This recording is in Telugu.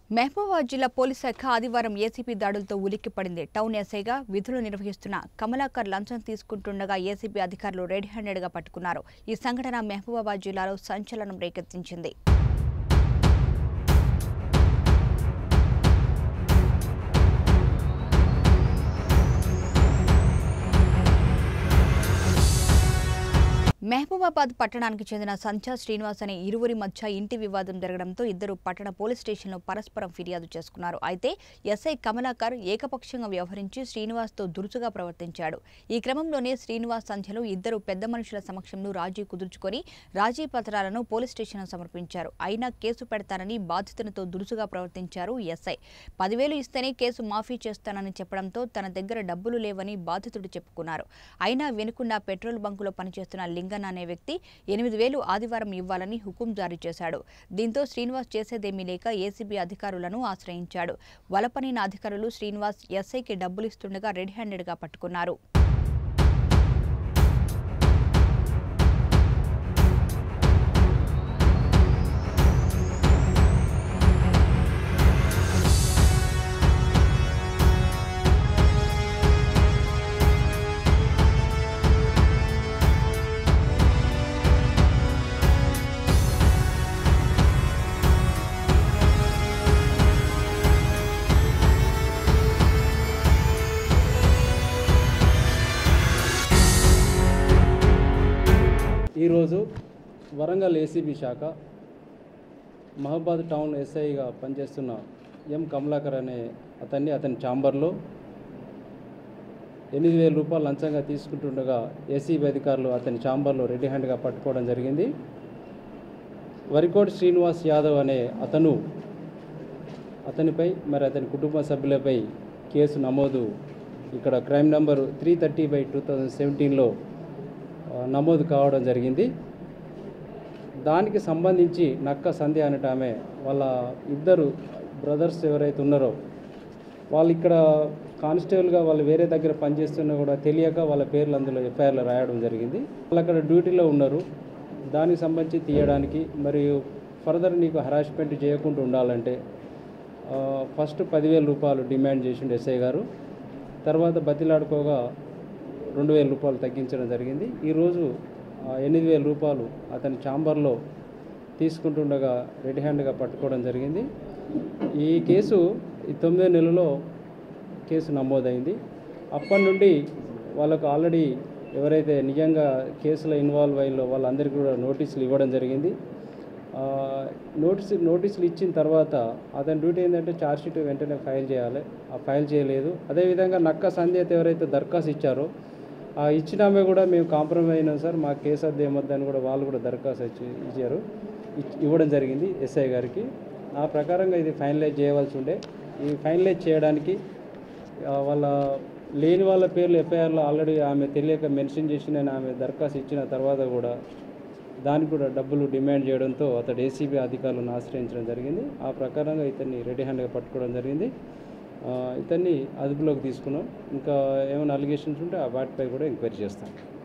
మహబూబాబాద్ జిల్లా పోలీస్ శాఖ ఆదివారం ఏసీపీ దాడులతో ఉలిక్కిపడింది టౌన్ ఎస్ఐగా విధులు నిర్వహిస్తున్న కమలాకర్ లంచం తీసుకుంటుండగా ఏసీపీ అధికారులు రెడ్ హ్యాండెడ్గా పట్టుకున్నారు ఈ సంఘటన మహబూబాబాద్ జిల్లాలో సంచలనం రేకెత్తించింది మహబూబాబాద్ పట్టణానికి చెందిన సంచా శ్రీనివాస్ అనే ఇరువురి మధ్య ఇంటి వివాదం జరగడంతో ఇద్దరు పట్టణ పోలీస్ స్టేషన్లో పరస్పరం ఫిర్యాదు చేసుకున్నారు అయితే ఎస్ఐ కమలాకర్ ఏకపక్షంగా వ్యవహరించి శ్రీనివాస్తో దురుసుగా ప్రవర్తించాడు ఈ క్రమంలోనే శ్రీనివాస్ సంధ్యలో ఇద్దరు పెద్ద మనుషుల సమక్షంలో రాజీ కుదుర్చుకొని రాజీ పత్రాలను పోలీస్ స్టేషన్లో సమర్పించారు అయినా కేసు పెడతానని బాధితునితో దురుసుగా ప్రవర్తించారు ఎస్ఐ పదివేలు ఇస్తేనే కేసు మాఫీ చేస్తానని చెప్పడంతో తన దగ్గర డబ్బులు లేవని బాధితుడు చెప్పుకున్నారు అయినా వెనుకుండా పెట్రోల్ బంకులో పనిచేస్తున్న లింగన్ అనే వ్యక్తి ఎనిమిది వేలు ఆదివారం ఇవ్వాలని హుకుం జారీ చేశాడు దీంతో శ్రీనివాస్ చేసేదేమీ లేక ఏసీబీ అధికారులను ఆశ్రయించాడు వలపనిన అధికారులు శ్రీనివాస్ ఎస్ఐకి డబ్బులు ఇస్తుండగా రెడ్ హ్యాండెడ్గా పట్టుకున్నారు ఈరోజు వరంగల్ ఏసీబీ శాఖ మహబాద్ టౌన్ ఎస్ఐగా పనిచేస్తున్న ఎం కమలాకర్ అనే అతన్ని అతని ఛాంబర్లో ఎనిమిది వేల రూపాయలు లంచంగా తీసుకుంటుండగా ఏసీబీ అధికారులు అతని ఛాంబర్లో రెడీ హ్యాండ్గా పట్టుకోవడం జరిగింది వరికోటి శ్రీనివాస్ యాదవ్ అనే అతను అతనిపై మరి అతని కుటుంబ సభ్యులపై కేసు నమోదు ఇక్కడ crime number three thirty by two thousand సెవెంటీన్లో నమోదు కావడం జరిగింది దానికి సంబంధించి నక్క సంధ్య అనట ఆమె వాళ్ళ ఇద్దరు బ్రదర్స్ ఎవరైతే ఉన్నారో వాళ్ళు ఇక్కడ కానిస్టేబుల్గా వాళ్ళు వేరే దగ్గర పనిచేస్తున్నా కూడా తెలియక వాళ్ళ పేర్లు అందులో ఎఫ్ఐఆర్లో రాయడం జరిగింది వాళ్ళు అక్కడ డ్యూటీలో ఉన్నారు దానికి సంబంధించి తీయడానికి మరియు ఫర్దర్ నీకు హరాస్మెంట్ చేయకుండా ఉండాలంటే ఆ, ఫస్ట్ పదివేల రూపాయలు డిమాండ్ చేసిండు ఎస్ఐ గారు తర్వాత బతిలాడుకోగా రెండు వేల రూపాయలు తగ్గించడం జరిగింది ఈరోజు ఆ, ఎనిమిది వేల రూపాయలు అతని ఛాంబర్లో తీసుకుంటుండగా రెడ్ హ్యాండ్గా పట్టుకోవడం జరిగింది ఈ కేసు ఈ తొమ్మిదో నెలలో కేసు నమోదైంది అప్పటి నుండి వాళ్ళకు ఆల్రెడీ ఎవరైతే నిజంగా కేసులో ఇన్వాల్వ్ అయ్యిందో వాళ్ళందరికీ కూడా నోటీసులు ఇవ్వడం జరిగింది ఆ, నోటీసు నోటీసులు ఇచ్చిన తర్వాత అతని డ్యూటీ ఏంటంటే ఛార్జ్షీట్ వెంటనే ఫైల్ చేయాలి ఆ ఫైల్ చేయలేదు అదేవిధంగా నక్క సంధ్యత ఎవరైతే దరఖాస్తు ఇచ్చారో ఆ ఇచ్చిన ఆమె కూడా మేము కాంప్రమైజ్ అయినాం సార్ మా కేసు అద్దె ఏమొద్దని కూడా వాళ్ళు కూడా దరఖాస్తు ఇచ్చి ఇచ్చారు ఇచ్- ఇవ్వడం జరిగింది ఎస్ఐ గారికి ఆ ప్రకారంగా ఇది ఫైనలైజ్ చేయవలసి ఉండే ఈ ఫైనలైజ్ చేయడానికి ఆ, వాళ్ళ లేని వాళ్ళ పేర్లు ఎఫ్ఐఆర్లో ఆల్రెడీ ఆమె తెలియక మెన్షన్ చేసిన ఆమె దరఖాస్తు ఇచ్చిన తర్వాత కూడా దానికి కూడా డబ్బులు డిమాండ్ చేయడంతో అతడు ఏసీబీ అధికారులను ఆశ్రయించడం జరిగింది ఆ ప్రకారంగా ఇతన్ని రెడీ హ్యాండ్గా పట్టుకోవడం జరిగింది ఆ, ఇతన్ని అదుపులోకి తీసుకున్నాం ఇంకా ఏమైనా అలిగేషన్స్ ఉంటే ఆ వాటిపై కూడా ఎంక్వైరీ చేస్తాం